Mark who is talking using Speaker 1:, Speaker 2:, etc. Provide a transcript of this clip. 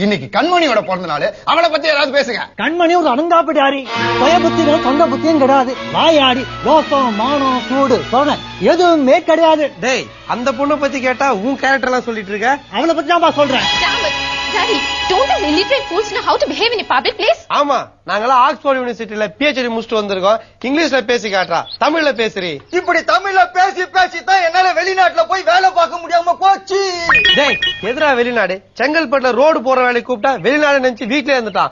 Speaker 1: இன்னைக்கு கண்மணியோட பிறந்த நாள் அவளை பத்தி ஏதாவது பேசுங்க
Speaker 2: கண்மணி ஒரு அடங்காப்பிடாரி சுய புத்தியும் சொந்த புத்தியும் கிடையாது வாயாடி ரோசம் மானம் சூடு சொன்ன எதுவுமே கிடையாது
Speaker 3: டேய் அந்த பொண்ணை பத்தி கேட்டா உன் கேரக்டர் எல்லாம் சொல்லிட்டு இருக்க
Speaker 2: அவளை பத்தி தான் சொல்றேன்
Speaker 4: Damn it. Daddy, don't these illiterate fools know how to behave in a public place?
Speaker 3: ஆமா நாங்கெல்லாம் ஆக்ஸ்போர்ட் யூனிவர்சிட்டில பிஹெச்டி முடிச்சுட்டு வந்திருக்கோம் இங்கிலீஷ்ல பேசி காட்டுறா தமிழ்ல பேசுறி
Speaker 5: இப்படி தமிழ்ல பேசி பேசி தான் என்னால வெளிநாட்டுல போய் வேலை பார்க்க முடியாம போச்சு
Speaker 3: டேய் எதிரா வெளிநாடு செங்கல்பட்டுல ரோடு போற வேலைக்கு கூப்பிட்டா வெளிநாடு நினைச்சு வீட்லயே இருந்துட்டான்